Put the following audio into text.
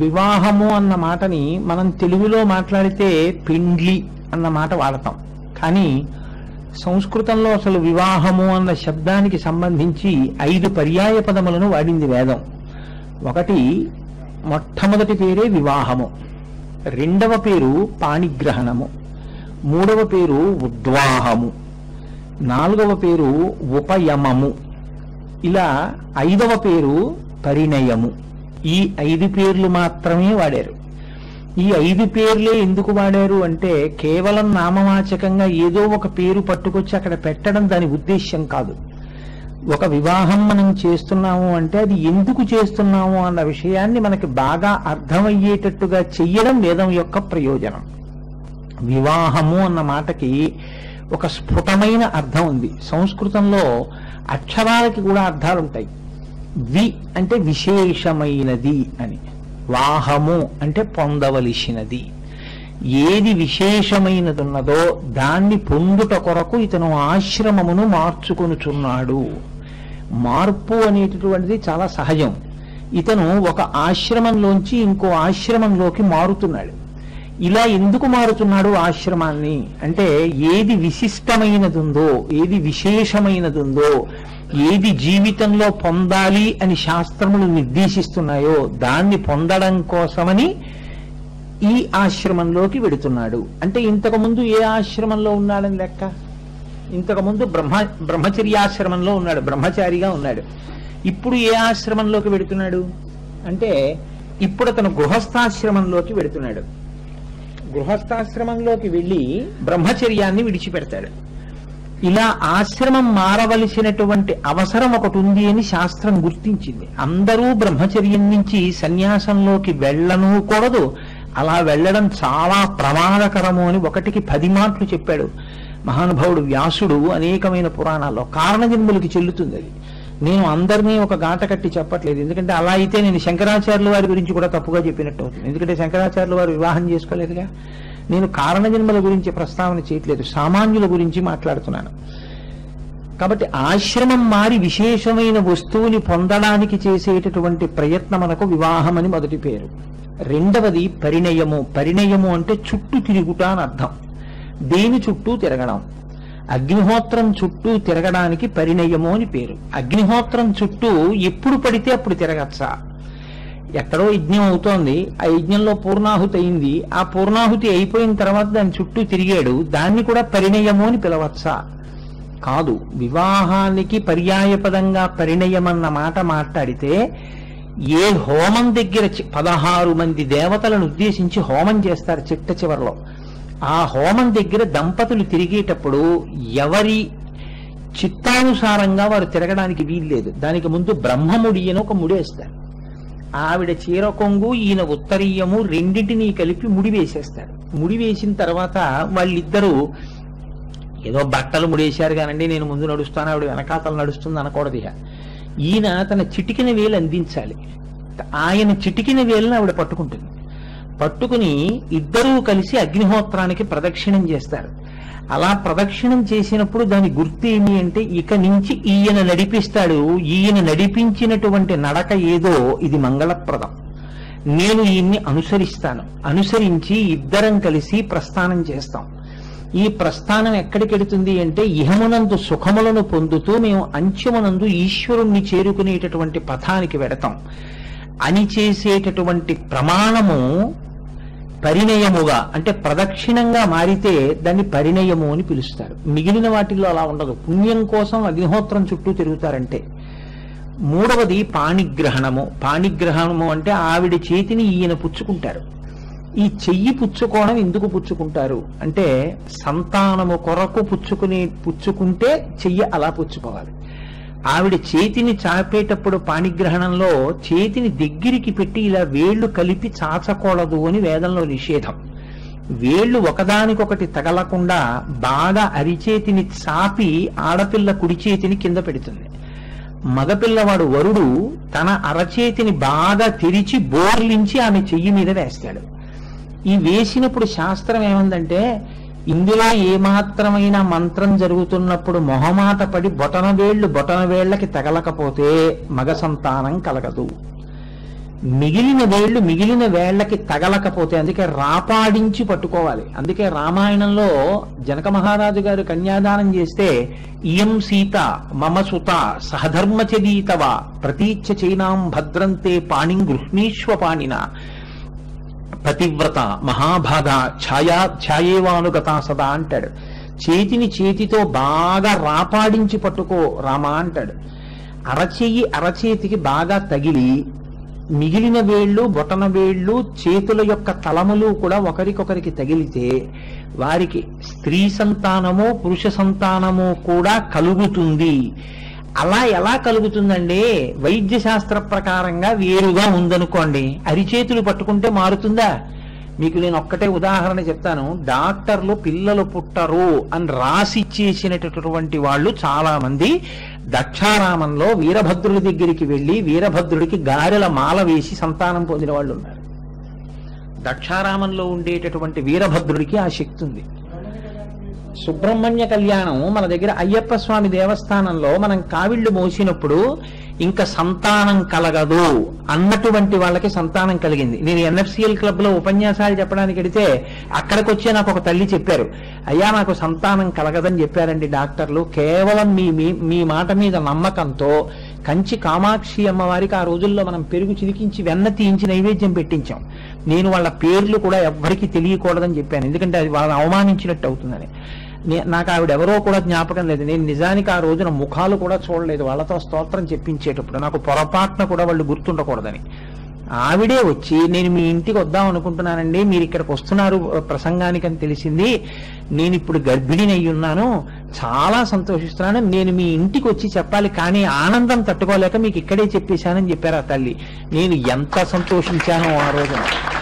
వివాహము అన్న మాటని మనం తెలుగులో మాట్లాడితే పెండ్లి అన్న మాట వాడతాం కానీ సంస్కృతంలో అసలు వివాహము అన్న శబ్దానికి సంబంధించి ఐదు పర్యాయ పదములను వాడింది వేదం ఒకటి మొట్టమొదటి పేరే వివాహము రెండవ పేరు పాణిగ్రహణము మూడవ పేరు ఉద్వాహము నాలుగవ పేరు ఉపయమము ఇలా ఐదవ పేరు పరిణయము ఈ ఐదు పేర్లు మాత్రమే వాడారు ఈ ఐదు పేర్లే ఎందుకు వాడారు అంటే కేవలం నామవాచకంగా ఏదో ఒక పేరు పట్టుకొచ్చి అక్కడ పెట్టడం దాని ఉద్దేశ్యం కాదు ఒక వివాహం మనం చేస్తున్నాము అంటే అది ఎందుకు చేస్తున్నాము అన్న విషయాన్ని మనకి బాగా అర్థమయ్యేటట్టుగా చెయ్యడం వేదం యొక్క ప్రయోజనం వివాహము అన్న మాటకి ఒక స్ఫుటమైన అర్థం ఉంది సంస్కృతంలో అక్షరాలకి కూడా అర్థాలు ఉంటాయి వి అంటే విశేషమైనది అని వాహము అంటే పొందవలసినది ఏది విశేషమైనది ఉన్నదో దాన్ని పొందుట కొరకు ఇతను ఆశ్రమమును మార్చుకొనుచున్నాడు మార్పు అనేటటువంటిది చాలా సహజం ఇతను ఒక ఆశ్రమంలోంచి ఇంకో ఆశ్రమంలోకి మారుతున్నాడు ఇలా ఎందుకు మారుతున్నాడు ఆశ్రమాన్ని అంటే ఏది విశిష్టమైనది ఉందో ఏది విశేషమైనది ఉందో ఏది జీవితంలో పొందాలి అని శాస్త్రములు నిర్దేశిస్తున్నాయో దాన్ని పొందడం కోసమని ఈ ఆశ్రమంలోకి వెడుతున్నాడు అంటే ఇంతకు ముందు ఏ ఆశ్రమంలో ఉన్నాడని లెక్క ఇంతకు ముందు బ్రహ్మ బ్రహ్మచర్యాశ్రమంలో ఉన్నాడు బ్రహ్మచారిగా ఉన్నాడు ఇప్పుడు ఏ ఆశ్రమంలోకి వెడుతున్నాడు అంటే ఇప్పుడు అతను గృహస్థాశ్రమంలోకి వెడుతున్నాడు గృహస్థాశ్రమంలోకి వెళ్ళి బ్రహ్మచర్యాన్ని విడిచిపెడతాడు ఇలా ఆశ్రమం మారవలసినటువంటి అవసరం ఒకటి ఉంది అని శాస్త్రం గుర్తించింది అందరూ బ్రహ్మచర్యం నుంచి సన్యాసంలోకి వెళ్ళను కూడదు అలా వెళ్ళడం చాలా ప్రమాదకరము అని ఒకటికి పది మాటలు చెప్పాడు మహానుభావుడు వ్యాసుడు అనేకమైన పురాణాల్లో కారణజన్ములకి చెల్లుతుంది అది నేను అందరినీ ఒక గాట కట్టి చెప్పట్లేదు ఎందుకంటే అలా అయితే నేను శంకరాచార్యుల వారి గురించి కూడా తప్పుగా చెప్పినట్టు అవుతుంది ఎందుకంటే శంకరాచార్యుల వారు వివాహం చేసుకోలేదుగా నేను కారణజన్మల గురించి ప్రస్తావన చేయట్లేదు సామాన్యుల గురించి మాట్లాడుతున్నాను కాబట్టి ఆశ్రమం మారి విశేషమైన వస్తువుని పొందడానికి చేసేటటువంటి ప్రయత్నమునకు వివాహం అని మొదటి పేరు రెండవది పరిణయము పరిణయము అంటే చుట్టూ తిరుగుట అని అర్థం దేని చుట్టూ తిరగడం అగ్నిహోత్రం చుట్టూ తిరగడానికి పరిణయము అని పేరు అగ్నిహోత్రం చుట్టూ ఎప్పుడు పడితే అప్పుడు తిరగచ్చా ఎక్కడో యజ్ఞం అవుతోంది ఆ యజ్ఞంలో పూర్ణాహుతి అయింది ఆ పూర్ణాహుతి అయిపోయిన తర్వాత దాని చుట్టూ తిరిగాడు దాన్ని కూడా పరిణయము అని పిలవచ్చా కాదు వివాహానికి పర్యాయపదంగా పరిణయమన్న మాట మాట్లాడితే ఏ హోమం దగ్గర చి- పదహారు మంది దేవతలను ఉద్దేశించి హోమం చేస్తారు చిట్ట చివరిలో ఆ హోమం దగ్గర దంపతులు తిరిగేటప్పుడు ఎవరి చిత్తానుసారంగా వారు తిరగడానికి వీల్లేదు దానికి ముందు బ్రహ్మముడి అని ఒక ముడేస్తారు ఆవిడ చీర కొంగు ఈయన ఉత్తరీయము రెండింటినీ కలిపి ముడి వేసేస్తారు ముడి వేసిన తర్వాత వాళ్ళిద్దరూ ఏదో బట్టలు ముడేశారు కానండి నేను ముందు నడుస్తాను ఆవిడ వెనకాతలు నడుస్తుంది అనకూడదు ఇక ఈయన తన చిటికిన వేలు అందించాలి ఆయన చిటికిన వేలుని ఆవిడ పట్టుకుంటుంది పట్టుకుని ఇద్దరూ కలిసి అగ్నిహోత్రానికి ప్రదక్షిణం చేస్తారు అలా ప్రదక్షిణం చేసినప్పుడు దాని గుర్తు ఏమి అంటే ఇక నుంచి ఈయన నడిపిస్తాడు ఈయన నడిపించినటువంటి నడక ఏదో ఇది మంగళప్రదం నేను ఈయన్ని అనుసరిస్తాను అనుసరించి ఇద్దరం కలిసి ప్రస్థానం చేస్తాం ఈ ప్రస్థానం ఎక్కడికెడుతుంది అంటే ఇహమునందు సుఖములను పొందుతూ మేము అంచెమునందు ఈశ్వరుణ్ణి చేరుకునేటటువంటి పథానికి వెడతాం అని చేసేటటువంటి ప్రమాణము పరిణయముగా అంటే ప్రదక్షిణంగా మారితే దాన్ని పరిణయము అని పిలుస్తారు మిగిలిన వాటిల్లో అలా ఉండదు పుణ్యం కోసం అగ్నిహోత్రం చుట్టూ తిరుగుతారంటే మూడవది పాణిగ్రహణము పాణిగ్రహణము అంటే ఆవిడ చేతిని ఈయన పుచ్చుకుంటారు ఈ చెయ్యి పుచ్చుకోవడం ఎందుకు పుచ్చుకుంటారు అంటే సంతానము కొరకు పుచ్చుకునే పుచ్చుకుంటే చెయ్యి అలా పుచ్చుకోవాలి ఆవిడ చేతిని చాపేటప్పుడు పాణిగ్రహణంలో చేతిని దగ్గరికి పెట్టి ఇలా వేళ్లు కలిపి చాచకూడదు అని వేదంలో నిషేధం వేళ్లు ఒకదానికొకటి తగలకుండా బాగా అరిచేతిని చాపి ఆడపిల్ల కుడి చేతిని కింద పెడుతుంది మగపిల్లవాడు వరుడు తన అరచేతిని బాగా తెరిచి బోర్లించి ఆమె చెయ్యి మీద వేస్తాడు ఈ వేసినప్పుడు శాస్త్రం ఏముందంటే ఇందులో ఏమాత్రమైన మంత్రం జరుగుతున్నప్పుడు మొహమాట పడి బొటన వేళ్లు బొటన వేళ్లకి తగలకపోతే మగ సంతానం కలగదు మిగిలిన వేళ్ళు మిగిలిన వేళ్ళకి తగలకపోతే అందుకే రాపాడించి పట్టుకోవాలి అందుకే రామాయణంలో జనక మహారాజు గారు కన్యాదానం చేస్తే ఇయం సీత మమ సుత సహధర్మచరీతవ ప్రతీచ్ఛ చైనాం భద్రంతే పాణిం గృహ్ణీష్వ పాణిన పతివ్రత మహాభాగ ఛాయా ఛాయేవానుగత సదా అంటాడు చేతిని చేతితో బాగా రాపాడించి పట్టుకో రామా అంటాడు అరచేయి అరచేతికి బాగా తగిలి మిగిలిన వేళ్ళు బొటన వేళ్ళు చేతుల యొక్క తలములు కూడా ఒకరికొకరికి తగిలితే వారికి స్త్రీ సంతానము పురుష సంతానము కూడా కలుగుతుంది అలా ఎలా కలుగుతుందండి వైద్య శాస్త్ర ప్రకారంగా వేరుగా ఉందనుకోండి అరిచేతులు పట్టుకుంటే మారుతుందా మీకు నేను ఒక్కటే ఉదాహరణ చెప్తాను డాక్టర్లు పిల్లలు పుట్టరు అని రాసి ఇచ్చేసినటువంటి వాళ్ళు చాలా మంది దక్షారామంలో వీరభద్రుడి దగ్గరికి వెళ్ళి వీరభద్రుడికి గారెల మాల వేసి సంతానం పొందిన వాళ్ళు ఉన్నారు దక్షారామంలో ఉండేటటువంటి వీరభద్రుడికి ఆ శక్తి ఉంది సుబ్రహ్మణ్య కళ్యాణం మన దగ్గర అయ్యప్ప స్వామి దేవస్థానంలో మనం కావిళ్ళు మోసినప్పుడు ఇంకా సంతానం కలగదు అన్నటువంటి వాళ్ళకి సంతానం కలిగింది నేను ఎన్ఎఫ్సిఎల్ క్లబ్ లో ఉపన్యాసాలు చెప్పడానికి వెడితే అక్కడికి వచ్చే నాకు ఒక తల్లి చెప్పారు అయ్యా నాకు సంతానం కలగదని చెప్పారండి డాక్టర్లు కేవలం మీ మీ- మీ మాట మీద నమ్మకంతో కంచి కామాక్షి అమ్మవారికి ఆ రోజుల్లో మనం పెరుగు చిలికించి వెన్న తీయించి నైవేద్యం పెట్టించాం నేను వాళ్ళ పేర్లు కూడా ఎవ్వరికీ తెలియకూడదని చెప్పాను ఎందుకంటే అది వాళ్ళని అవమానించినట్టు అవుతుందని నే- నాకు ఆవిడ ఎవరో కూడా జ్ఞాపకం లేదు నేను నిజానికి ఆ రోజున ముఖాలు కూడా చూడలేదు వాళ్ళతో స్తోత్రం చెప్పించేటప్పుడు నాకు పొరపాటున కూడా వాళ్ళు గుర్తుండకూడదని ఆవిడే వచ్చి నేను మీ ఇంటికి వద్దాం అనుకుంటున్నానండి మీరు ఇక్కడికి వస్తున్నారు ప్రసంగానికి అని తెలిసింది నేను ఇప్పుడు గర్భిణిని అయి ఉన్నాను చాలా సంతోషిస్తున్నాను నేను మీ ఇంటికి వచ్చి చెప్పాలి కానీ ఆనందం తట్టుకోలేక మీకు ఇక్కడే చెప్పేశానని చెప్పారు ఆ తల్లి నేను ఎంత సంతోషించానో ఆ రోజున